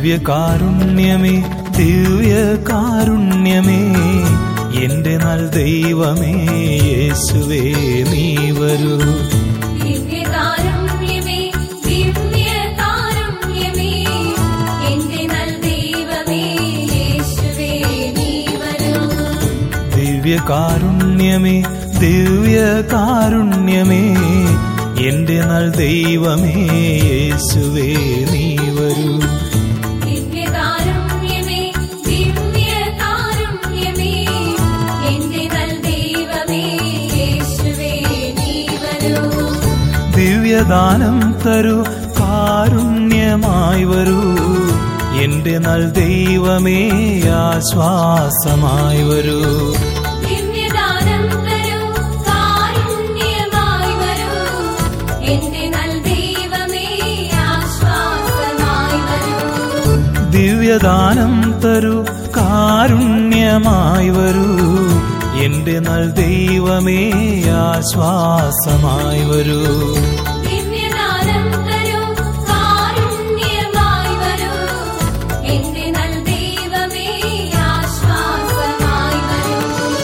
ദിവ്യകാരുണ്യമേ ദിവ്യകാരുണ്യമേ എന്റെ നൽ ദൈവമേ യേശുവേ നീ വരൂ ദിവ്യകാരുണ്യമേ ദിവ്യകാരുണ്യമേ എന്റെ നൽ ദൈവമേ യേശുവേ നീ വരൂ ദിവ്യകാരുണ്യമേ ദിവ്യകാരുണ്യമേ എന്റെ നൽ ദൈവമേ യേശുവേ നീ വരൂ ദിവ്യകാരുണ്യമേ ദിവ്യകാരുണ്യമേ എന്റെ നൽ ദൈവമേ യേശുവേ നീ വരൂ ദിവ്യദാനം തരൂ കാരുണ്യമായി വരൂ എന്റെ നൽ ദൈവമേ ആശ്വാസമായി വരൂ ദിവ്യദാനം തരൂ കാരുണ്യമായി വരൂ എന്റെ നൽ ദൈവമേ ആശ്വാസമായി വരൂ ദിവ്യദാനം തരൂ കാരുണ്യമായി വരൂ എന്റെ നൽ ദൈവമേ ആശ്വാസമായി വരൂ ദിവ്യദാനം തരൂ കാരുണ്യമായി വരൂ എന്റെ നൽ ദൈവമേ ആശ്വാസമായി വരൂ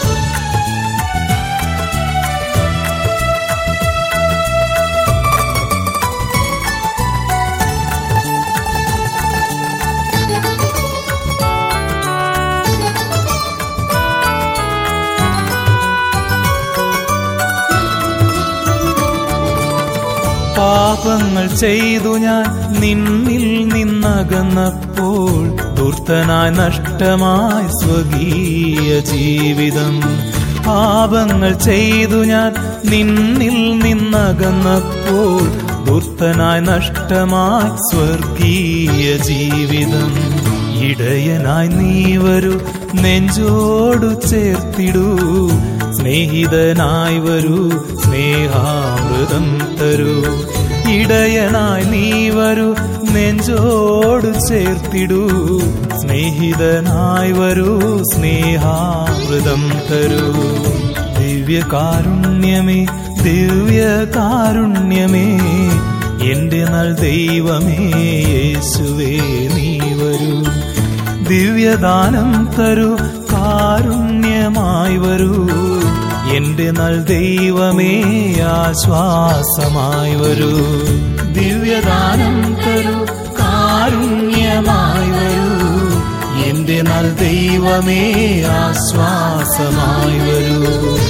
പാപങ്ങൾ ചെയ്തു ഞാൻ നിന്നിൽ നിന്നകന്നപ്പോൾ ദുർത്തനായി നഷ്ടമായി സ്വകീയ ജീവിതം പാപങ്ങൾ ചെയ്തു ഞാൻ നിന്നിൽ നിന്നകന്നപ്പോൾ ദുർത്തനായി നഷ്ടമായി സ്വർഗീയ ജീവിതം ഇടയനായി നീ വരൂ നെഞ്ചോടു ചേർത്തിടൂ സ്നേഹിതനായി വരൂ സ്നേഹാമൃതം തരൂ ഇടയനായി നീ വരൂ നെഞ്ചോട് ചേർത്തിടൂ സ്നേഹിതനായി വരൂ സ്നേഹാമൃതം തരൂ ദിവ്യകാരുണ്യമേ ദിവ്യകാരുണ്യമേ എന്റെ നൽ ദൈവമേ യേശുവേ നീ വരൂ ദിവ്യദാനം തരൂ കാരുണ്യമായി വരൂ എന്റെ നൽ ദൈവമേ ആശ്വാസമായി വരൂ ദിവ്യദാനം തരൂ കാരുണ്യമായി വരൂ എന്റെ നൽ ദൈവമേ ആശ്വാസമായി വരൂ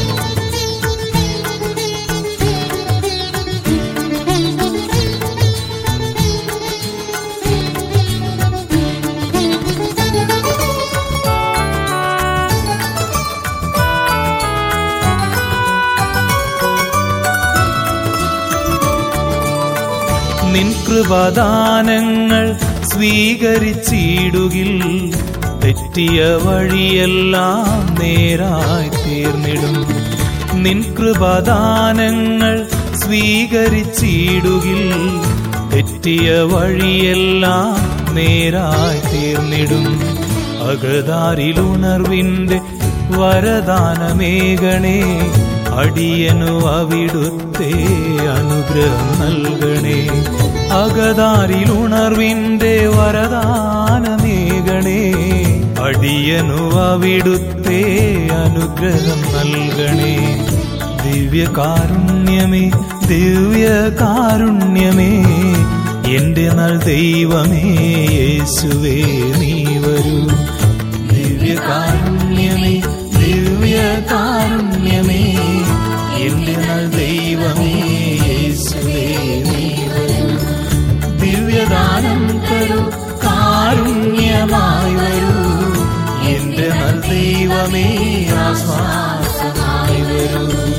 നിൻ കൃപദാനങ്ങൾ സ്വീകരിച്ചിടുകിൽ തെറ്റിയ വഴിയെല്ലാം നേരായി തീർന്നിടും നിൻ കൃപദാനങ്ങൾ സ്വീകരിച്ചിടുകിൽ തെറ്റിയ വഴിയെല്ലാം നേരായി തീർന്നിടും അകതാരിലുണർവിന്റെ വരദാനമേകണേ അടിയനു അവിടുത്തെ അനുഗ്രഹം നൽകണേ അകതാരിലുണർവിന്റെ വരദാനമേകണേ അടിയനു അവിടുത്തെ അനുഗ്രഹം നൽകണേ ദിവ്യകാരുണ്യമേ ദിവ്യകാരുണ്യമേ എന്റെ നൽ ദൈവമേ യേശുവേ നീ വരൂ ദിവ്യകാരുണ്യമേ ദിവ്യകാരുണ്യമേ എന്റെ നൽ ദൈവമേ യേശുവേ നീ വരൂ ദിവ്യദാനം തരൂ കാരുണ്യമായി വരൂ എന്റെ നൽ ദൈവമേ ആശ്വാസമായി വരൂ